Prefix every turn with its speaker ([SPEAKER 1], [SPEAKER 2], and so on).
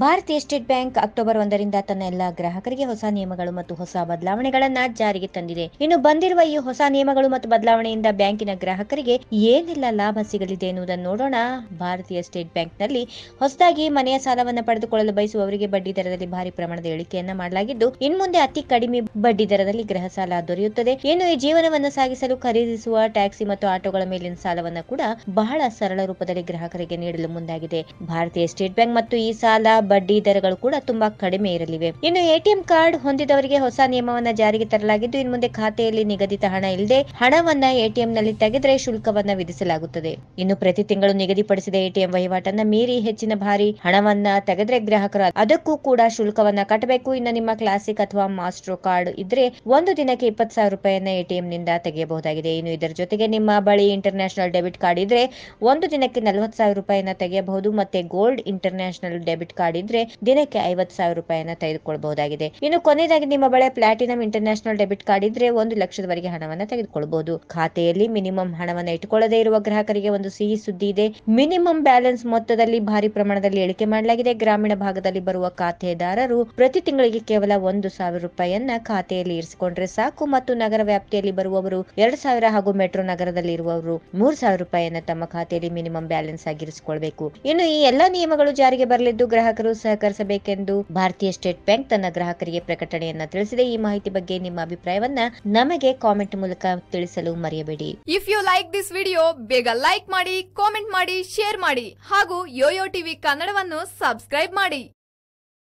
[SPEAKER 1] ಭಾರತೀಯ state bank October ಒಂದರಿಂದ ತನ್ನ ಎಲ್ಲಾ ಗ್ರಾಹಕರಿಗೆ ಹೊಸ ನಿಯಮಗಳು ಮತ್ತು ಹೊಸ ಬದಲಾವಣೆಗಳನ್ನ ಜಾರಿಗೆ ತಂದಿದೆ ಇನ್ನು ಬಂದಿರುವ ಈ ಹೊಸ ನಿಯಮಗಳು ಮತ್ತು ಬದಲಾವಣೆಯಿಂದ ಬ್ಯಾಂಕಿನ ಗ್ರಾಹಕರಿಗೆ ಏನೆಲ್ಲ ಲಾಭ ಸಿಗಲಿದೆ ಎನ್ನುವುದನ್ನು ನೋಡೋಣ ಭಾರತೀಯ ಸ್ಟೇಟ್ ಬ್ಯಾಂಕ್ನಲ್ಲಿ ಹೊಸದಾಗಿ ಮನೆಯ ಸಾಲವನ್ನು ಪಡೆದುಕೊಳ್ಳಲು ಬಯಸುವವರಿಗೆ ಬಡ್ಡಿ ದರದಲ್ಲಿ ಭಾರಿ ಪ್ರಮಾಣದ ಇಳಿಕೆಯನ್ನ ಮಾಡಲಾಗಿದ್ದು ಇನ್ಮುಂದೆ ಅತಿ ಕಡಿಮೆ ಬಡ್ಡಿ ದರದಲ್ಲಿ ಗೃಹ ಸಾಲ ದೊರೆಯುತ್ತದೆ ಇನ್ನು ಈ ಜೀವನವನ್ನು ಸಾಗಿಸಲು ಖರೀದಿಸುವ ಟ್ಯಾಕ್ಸಿ ಮತ್ತು ಆಟೋಗಳ ಮೇಲಿನ ಸಾಲವನ್ನು ಕೂಡ ಬಹಳ ಸರಳ ರೂಪದಲ್ಲಿ ಗ್ರಾಹಕರಿಗೆ ನೀಡಲು ಮುಂದಾಗಿದೆ ಭಾರತೀಯ ಸ್ಟೇಟ್ ಬ್ಯಾಂಕ್ ಮತ್ತು ಈ ಸಾಲ ಬಡ್ಡಿ ದರಗಳು ಕೂಡ ತುಂಬಾ ಕಡಿಮೆ ಇರಲಿವೆ ಇನ್ನು ಎಟಿಎಂ ಕಾರ್ಡ್ ಹೊಂದಿದವರಿಗೆ ಹೊಸ ನಿಯಮವನ್ನ ಜಾರಿಗೆ ತರಲಾಗಿದ್ದು ಇನ್ನು ಮುಂದೆ ಖಾತೆಯಲ್ಲಿ ನಿಗದಿತ ಹಣ ಇಲ್ಲದೆ ಹಣವನ್ನ ಎಟಿಎಂ ನಲ್ಲಿ ತೆಗೆದ್ರೆ ಶುಲ್ಕವನ್ನ ವಿಧಿಸಲಾಗುತ್ತದೆ ಇನ್ನು ಪ್ರತಿ ತಿಂಗಳು ನಿಗದಿಪಡಿಸಿದ ಎಟಿಎಂ ವಹಿವಾಟನ್ನ ಮೀರಿ ಹೆಚ್ಚಿನ ಭಾರಿ ಹಣವನ್ನ ತೆಗೆದ್ರೆ ಗ್ರಾಹಕರು ಅದಕ್ಕೂ ಕೂಡ ಶುಲ್ಕವನ್ನ ಕಟ್ಟಬೇಕು ಇನ್ನು ನಿಮ್ಮ ಕ್ಲಾಸಿಕ್ ಅಥವಾ ಮಾಸ್ಟ್ರೋ ಕಾರ್ಡ್ ಇದ್ರೆ ಒಂದು ದಿನಕ್ಕೆ ಇಪ್ಪತ್ತು ಸಾವಿರ ರೂಪಾಯಿಯನ್ನ ಎಟಿಎಂ ನಿಂದ ತೆಗೆಯಬಹುದಾಗಿದೆ ಇನ್ನು ಇದರ ಜೊತೆಗೆ ನಿಮ್ಮ ಬಳಿ ಇಂಟರ್ನ್ಯಾಷನಲ್ ಡೆಬಿಟ್ ಕಾರ್ಡ್ ಇದ್ರೆ ಒಂದು ದಿನಕ್ಕೆ ನಲವತ್ತು ಸಾವಿರ ರೂಪಾಯಿನ ತೆಗೆಯಬಹುದು ಮತ್ತೆ ಗೋಲ್ಡ್ ಇಂಟರ್ನ್ಯಾಷನಲ್ ಡೆಬಿಟ್ ಕಾರ್ಡ್ ಇದ್ರೆ ದಿನಕ್ಕೆ ಐವತ್ತು ಸಾವಿರ ರೂಪಾಯಿನ ತೆಗೆದುಕೊಳ್ಳಬಹುದಾಗಿದೆ ಇನ್ನು ಕೊನೆಯದಾಗಿ ನಿಮ್ಮ ಬಳಿ ಪ್ಲಾಟಿನಂ ಇಂಟರ್ನ್ಯಾಷನಲ್ ಡೆಬಿಟ್ ಕಾರ್ಡ್ ಇದ್ರೆ ಒಂದು ಲಕ್ಷದವರೆಗೆ ಹಣವನ್ನ ತೆಗೆದುಕೊಳ್ಳಬಹುದು ಖಾತೆಯಲ್ಲಿ ಮಿನಿಮಮ್ ಹಣವನ್ನ ಇಟ್ಟುಕೊಳ್ಳದೇ ಇರುವ ಗ್ರಾಹಕರಿಗೆ ಒಂದು ಸಿಹಿ ಸುದ್ದಿ ಇದೆ ಮಿನಿಮಮ್ ಬ್ಯಾಲೆನ್ಸ್ ಮೊತ್ತದಲ್ಲಿ ಭಾರಿ ಪ್ರಮಾಣದಲ್ಲಿ ಇಳಿಕೆ ಮಾಡಲಾಗಿದೆ ಗ್ರಾಮೀಣ ಭಾಗದಲ್ಲಿ ಬರುವ ಖಾತೆದಾರರು ಪ್ರತಿ ತಿಂಗಳಿಗೆ ಕೇವಲ ಒಂದು ಸಾವಿರ ರೂಪಾಯಿಯನ್ನ ಖಾತೆಯಲ್ಲಿ ಇರಿಸಿಕೊಂಡ್ರೆ ಸಾಕು ಮತ್ತು ನಗರ ವ್ಯಾಪ್ತಿಯಲ್ಲಿ ಬರುವವರು ಎರಡು ಸಾವಿರ ಹಾಗೂ ಮೆಟ್ರೋ ನಗರದಲ್ಲಿ ಇರುವವರು ಮೂರ್ ಸಾವಿರ ರೂಪಾಯಿಯನ್ನ ತಮ್ಮ ಖಾತೆಯಲ್ಲಿ ಮಿನಿಮಮ್ ಬ್ಯಾಲೆನ್ಸ್ ಆಗಿರಿಸಿಕೊಳ್ಬೇಕು ಇನ್ನು ಈ ಎಲ್ಲಾ ನಿಯಮಗಳು ಜಾರಿಗೆ ಬರಲಿದ್ದು ಗ್ರಾಹಕರು ಸಹಕರಿಸಬೇಕೆಂದು ಭಾರತೀಯ ಸ್ಟೇಟ್ ಬ್ಯಾಂಕ್ ತನ್ನ ಗ್ರಾಹಕರಿಗೆ ಪ್ರಕಟಣೆಯನ್ನ ತಿಳಿಸಿದೆ ಈ ಮಾಹಿತಿ ಬಗ್ಗೆ ನಿಮ್ಮ ಅಭಿಪ್ರಾಯವನ್ನ ನಮಗೆ ಕಾಮೆಂಟ್ ಮೂಲಕ ತಿಳಿಸಲು ಮರೆಯಬೇಡಿ
[SPEAKER 2] if you like this video ಬೇಗ ಲೈಕ್ ಮಾಡಿ ಕಾಮೆಂಟ್ ಮಾಡಿ ಶೇರ್ ಮಾಡಿ ಹಾಗೂ ಯೋಯೋ ಟಿವಿ ಕನ್ನಡವನ್ನು ಸಬ್ಸ್ಕ್ರೈಬ್ ಮಾಡಿ